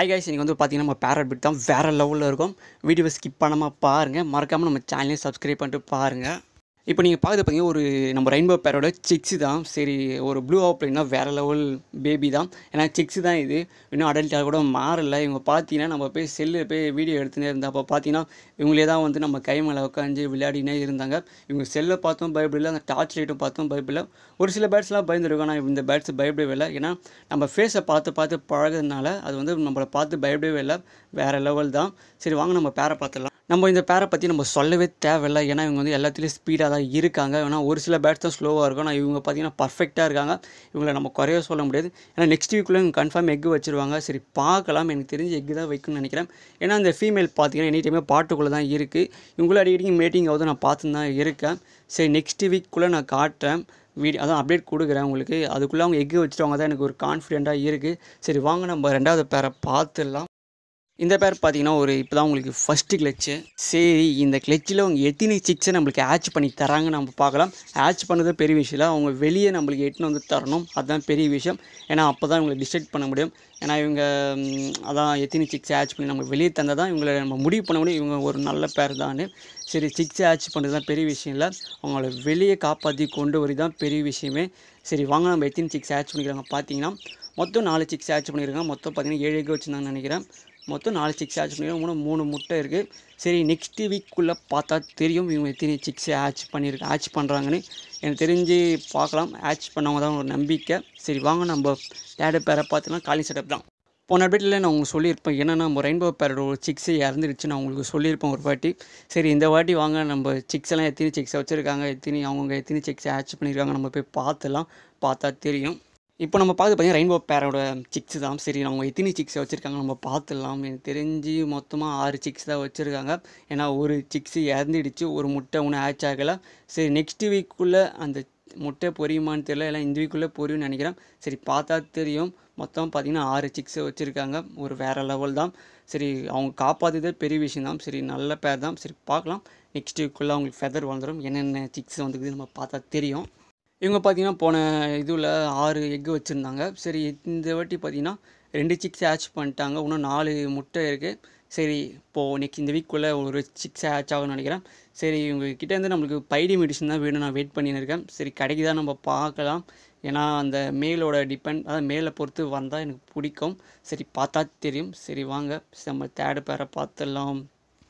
hi guys இன்றைக்கி வந்து பார்த்தீங்கன்னா நம்ம பேரட் பிட் தான் வேறு லெவலில் இருக்கும் வீடியோவை ஸ்கிப் பண்ணாமல் பாருங்கள் மறக்காமல் நம்ம சேனலையும் சப்ஸ்கிரைப் பண்ணிட்டு பாருங்கள் இப்போ நீங்கள் பார்க்குறது பார்த்தீங்கன்னா ஒரு நம்ம ரெயின்போ பேரோட சிக்ஸு தான் சரி ஒரு ப்ளூ ஆப்லைன்னா வேறு லெவல் பேபி தான் ஏன்னா சிக்ஸு தான் இது இன்னும் அடல்ட்டாக கூட மாறல இவங்க பார்த்தீங்கன்னா நம்ம போய் செல்லு போய் வீடியோ எடுத்துனே இருந்தால் அப்போ பார்த்தீங்கன்னா இவங்களே தான் வந்து நம்ம கை மேலே உட்காந்து விளையாடினே இருந்தாங்க இவங்க செல்லை பார்த்தும் பயப்படல அந்த டார்ச் லைட்டும் பார்த்தும் பயப்படல ஒரு சில பேர்ட்ஸ்லாம் பயந்துருக்கும் ஆனால் இந்த பேர்ட்ஸ் பயப்படவே இல்லை ஏன்னா நம்ம ஃபேஸை பார்த்து பார்த்து பழகுறதுனால அது வந்து நம்மளை பார்த்து பயப்படவே இல்லை வேறு லெவல் தான் சரி வாங்க நம்ம பேரை பார்த்துடலாம் நம்ம இந்த பேரை பற்றி நம்ம சொல்லவே தேவையில்லை ஏன்னா இவங்க வந்து எல்லாத்துலேயும் ஸ்பீடாக தான் இருக்காங்க ஏன்னா ஒரு சில பேட்ஸ் தான் ஸ்லோவாக இருக்கும் ஆனால் இவங்க பார்த்தீங்கன்னா பர்ஃபெக்டாக இருக்காங்க இவங்களை நம்ம குறைய சொல்ல முடியாது ஏன்னா நெக்ஸ்ட் வீக்குள்ளே இவங்க கன்ஃபார்ம் எக்கு வச்சுருவாங்க சரி பார்க்கலாம் எனக்கு தெரிஞ்சு எக்கு தான் வைக்கணும்னு நினைக்கிறேன் ஏன்னா அந்த ஃபீமேல் பார்த்தீங்கன்னா எனி டைமே பாட்டுக்குள்ளே தான் இருக்குது இவங்களும் அடிக்கடி மீட்டிங் ஆகுது நான் பார்த்து தான் இருக்கேன் சரி நெக்ஸ்ட் வீக்குள்ளே நான் காட்டுறேன் வீடியோ அதான் அப்டேட் கொடுக்குறேன் உங்களுக்கு அதுக்குள்ளே அவங்க எக்கு வச்சுட்டவங்க தான் எனக்கு ஒரு கான்ஃபிடெண்ட்டாக இருக்குது சரி வாங்க நம்ம ரெண்டாவது பேரை பார்த்துடலாம் இந்த பேர் பார்த்தீங்கன்னா ஒரு இப்போ தான் உங்களுக்கு ஃபஸ்ட்டு கிளச்சு சரி இந்த கிளச்சில் அவங்க எத்தனை சிக்ஸை நம்மளுக்கு ஆச் பண்ணி தராங்க நம்ம பார்க்கலாம் ஆச் பண்ணது பெரிய விஷயம் இல்லை அவங்க வெளியே நம்மளுக்கு எட்டுன்னு வந்து தரணும் அதுதான் பெரிய விஷயம் ஏன்னா அப்போ தான் இவங்களை டிசைட் பண்ண முடியும் ஏன்னா இவங்க ம், அதான் எத்தனை சிக்ஸ் ஆச் பண்ணி நம்ம வெளியே தந்தால் தான் இவங்களை நம்ம முடிவு பண்ண முடியும் இவங்க ஒரு நல்ல பேர் தான் சரி சிக்ஸ் ஆச் பண்ணுறது தான் பெரிய விஷயம் இல்லை அவங்கள வெளியே காப்பாற்றி கொண்டு வரி தான் பெரிய விஷயமே சரி வாங்க நம்ம எத்தனை சிக்ஸ் ஆச் பண்ணிக்கிறாங்க பார்த்தீங்கன்னா மொத்தம் நாலு சிக்ஸ் ஆச் பண்ணியிருக்காங்க மொத்தம் பார்த்தீங்கன்னா ஏழு எக்கு வச்சுருந்தாங்கன்னு நினைக்கிறேன் மொத்தம் நாலு சிக்ஸ் ஆச் பண்ணியிருக்காங்க மூணு மூணு முட்டை இருக்குது சரி நெக்ஸ்ட் வீக்குள்ளே பார்த்தா தெரியும் இவங்க எத்தனை சிக்ஸ் ஆச் பண்ணியிருக்கு ஆச் பண்ணுறாங்கன்னு எனக்கு தெரிஞ்சு பார்க்கலாம் ஆச் பண்ணவங்க தான் ஒரு நம்பிக்கை சரி வாங்க நம்ம தேர்டு பேரை பார்த்தோன்னா காலி செட்டப் தான் போன அப்டேட்டில் நான் உங்களுக்கு சொல்லியிருப்பேன் என்னென்னா நம்ம ரெயின்போ பேரோட ஒரு சிக்ஸு இறந்துடுச்சு நான் உங்களுக்கு சொல்லியிருப்பேன் ஒரு வாட்டி சரி இந்த வாட்டி வாங்க நம்ம சிக்ஸ் எல்லாம் எத்தனை சிக்ஸ் வச்சுருக்காங்க எத்தனை அவங்க எத்தனை சிக்ஸ் ஆச் பண்ணியிருக்காங்க நம்ம போய் பார்த்துலாம் பார்த்தா தெரியும் இப்போ நம்ம பார்த்து பார்த்தீங்கன்னா ரெயின்போ பேரோட சிக்ஸ் தான் சரி அவங்க எத்தனை சிக்ஸ் வச்சுருக்காங்க நம்ம பார்த்துடலாம் எனக்கு தெரிஞ்சு மொத்தமாக ஆறு சிக்ஸ் தான் வச்சுருக்காங்க ஏன்னா ஒரு சிக்ஸ் இறந்துடுச்சு ஒரு முட்டை ஒன்றும் ஆச் ஆகலை சரி நெக்ஸ்ட் வீக்குள்ளே அந்த முட்டை பொரியுமான்னு தெரியல இல்லை இந்த வீக்குள்ளே பொரியும்னு நினைக்கிறேன் சரி பார்த்தா தெரியும் மொத்தம் பார்த்தீங்கன்னா ஆறு சிக்ஸ் வச்சுருக்காங்க ஒரு வேறு லெவல் தான் சரி அவங்க காப்பாற்றுதே பெரிய விஷயம் தான் சரி நல்ல பேர் தான் சரி பார்க்கலாம் நெக்ஸ்ட் வீக்குள்ளே அவங்களுக்கு ஃபெதர் வளர்ந்துடும் என்னென்ன சிக்ஸ் வந்துக்குது நம்ம பார்த்தா தெரியும் இவங்க பார்த்தீங்கன்னா போன இதுவில் ஆறு எக்கு வச்சுருந்தாங்க சரி இந்த வாட்டி பார்த்தீங்கன்னா ரெண்டு சிக்ஸ் ஆச் பண்ணிட்டாங்க இன்னும் நாலு முட்டை இருக்குது சரி இப்போது நெக்ஸ்ட் இந்த வீக்குள்ளே ஒரு சிக்ஸ் ஆச் ஆகும்னு நினைக்கிறேன் சரி இவங்க கிட்டேருந்து நம்மளுக்கு பைடி மெடிசன் தான் வேணும் நான் வெயிட் பண்ணின்னு இருக்கேன் சரி கிடைக்குதா நம்ம பார்க்கலாம் ஏன்னா அந்த மேலோட டிபெண்ட் அதாவது மேலே பொறுத்து வந்தால் எனக்கு பிடிக்கும் சரி பார்த்தா தெரியும் சரி வாங்க நம்ம தேர்டு பேரை பார்த்துடலாம்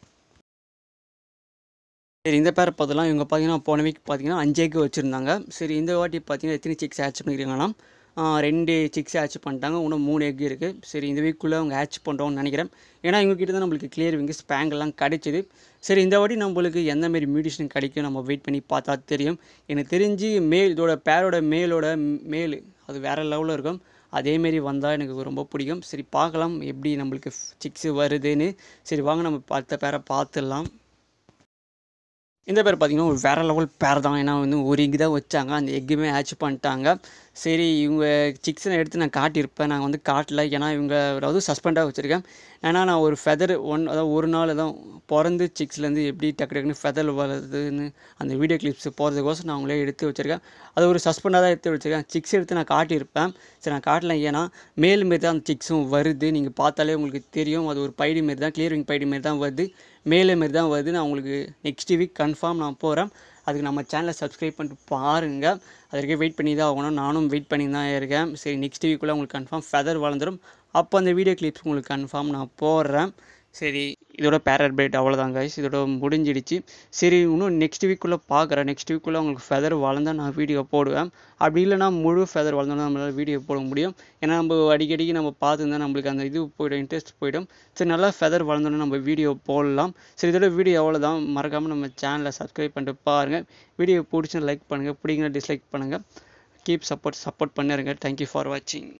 சரி இந்த பேரை பார்த்தலாம் இவங்க பார்த்தீங்கன்னா போன வீக் பார்த்தீங்கன்னா அஞ்சு எக்கு வச்சுருந்தாங்க சரி இந்த வாட்டி பார்த்தீங்கன்னா எத்தனை சிக்ஸ் ஆச் பண்ணியிருக்காங்கன்னா ஆ, ரெண்டு சிக்ஸ் ஆச் பண்ணிட்டாங்க இன்னும் மூணு எக் இருக்குது சரி இந்த வீக்குள்ளே அவங்க ஆச் பண்ணுறோம்னு நினைக்கிறேன் ஏன்னா இவங்ககிட்ட தான் நம்மளுக்கு கிளியர் விங்கு ஸ்பேங்கெல்லாம் கிடைச்சிது சரி இந்த வாட்டி நம்மளுக்கு எந்த மாதிரி மியூடிஷன் கிடைக்கும் நம்ம வெயிட் பண்ணி பார்த்தா தெரியும் எனக்கு தெரிஞ்சு மேல் இதோட பேரோட மேலோட மேல் அது வேறு லெவலில் இருக்கும் அதேமாரி வந்தால் எனக்கு ரொம்ப பிடிக்கும் சரி பார்க்கலாம் எப்படி நம்மளுக்கு சிக்ஸு வருதுன்னு சரி வாங்க நம்ம பார்த்த பேரை பார்த்துடலாம் இந்த பேர் பார்த்தீங்கன்னா ஒரு வேறு லெவல் பேர் தான் ஏன்னா வந்து ஒரு எக் தான் வச்சாங்க அந்த எக்குமே ஆச் பண்ணிட்டாங்க சரி இவங்க சிக்ஸை எடுத்து நான் காட்டியிருப்பேன் நான் வந்து காட்டல ஏன்னா இவங்க அதாவது சஸ்பெண்டாக வச்சுருக்கேன் ஏன்னா நான் ஒரு ஃபெதர் ஒன் அதாவது ஒரு நாள் தான் பிறந்து சிக்ஸ்லேருந்து எப்படி டக்கு டக்குன்னு ஃபெதர் வருதுன்னு அந்த வீடியோ கிளிப்ஸ் போகிறதுக்கோசம் நான் அவங்களே எடுத்து வச்சுருக்கேன் அது ஒரு சஸ்பெண்டாக தான் எடுத்து வச்சுருக்கேன் சிக்ஸ் எடுத்து நான் காட்டியிருப்பேன் சரி நான் காட்டல ஏன்னா மேல் மாரி தான் அந்த சிக்ஸும் வருது நீங்கள் பார்த்தாலே உங்களுக்கு தெரியும் அது ஒரு பைடி மாரி தான் கிளியரிங் பைடி மாரி தான் வருது மேலே மாரி தான் வருது நான் உங்களுக்கு நெக்ஸ்ட் வீக் கன்ஃபார்ம் நான் போகிறேன் அதுக்கு நம்ம சேனலை சப்ஸ்கிரைப் பண்ணிட்டு பாருங்கள் அதற்கு வெயிட் பண்ணி தான் ஆகணும் நானும் வெயிட் பண்ணி தான் இருக்கேன் சரி நெக்ஸ்ட் வீக்குள்ளே உங்களுக்கு கன்ஃபார்ம் ஃபெதர் வளர்ந்துடும் அப்போ அந்த வீடியோ கிளிப்ஸ் உங்களுக்கு கன்ஃபார்ம் நான் போடுறேன் சரி இதோட பேரட் பிரேட் அவ்வளோதான் கைஸ் இதோட முடிஞ்சிடுச்சு சரி இன்னும் நெக்ஸ்ட் வீக்குள்ளே பார்க்குறேன் நெக்ஸ்ட் வீக்குள்ளே உங்களுக்கு ஃபெதர் வளர்ந்தா நான் வீடியோ போடுவேன் அப்படி இல்லைனா முழு ஃபெதர் வளர்ந்தோன்னா நம்மளால் வீடியோ போட முடியும் ஏன்னா நம்ம அடிக்கடிக்கு நம்ம பார்த்துருந்தா நம்மளுக்கு அந்த இது போய்டும் இன்ட்ரெஸ்ட் போயிடும் சரி நல்லா ஃபெதர் வளர்ந்தோன்னா நம்ம வீடியோ போடலாம் சரி இதோட வீடியோ அவ்வளோதான் மறக்காமல் நம்ம சேனலை சப்ஸ்கிரைப் பண்ணிட்டு பாருங்கள் வீடியோ பிடிச்சி லைக் பண்ணுங்கள் பிடிக்கணும் டிஸ்லைக் பண்ணுங்கள் கீப் சப்போர்ட் சப்போர்ட் பண்ணிருங்க தேங்க்யூ ஃபார் வாட்சிங்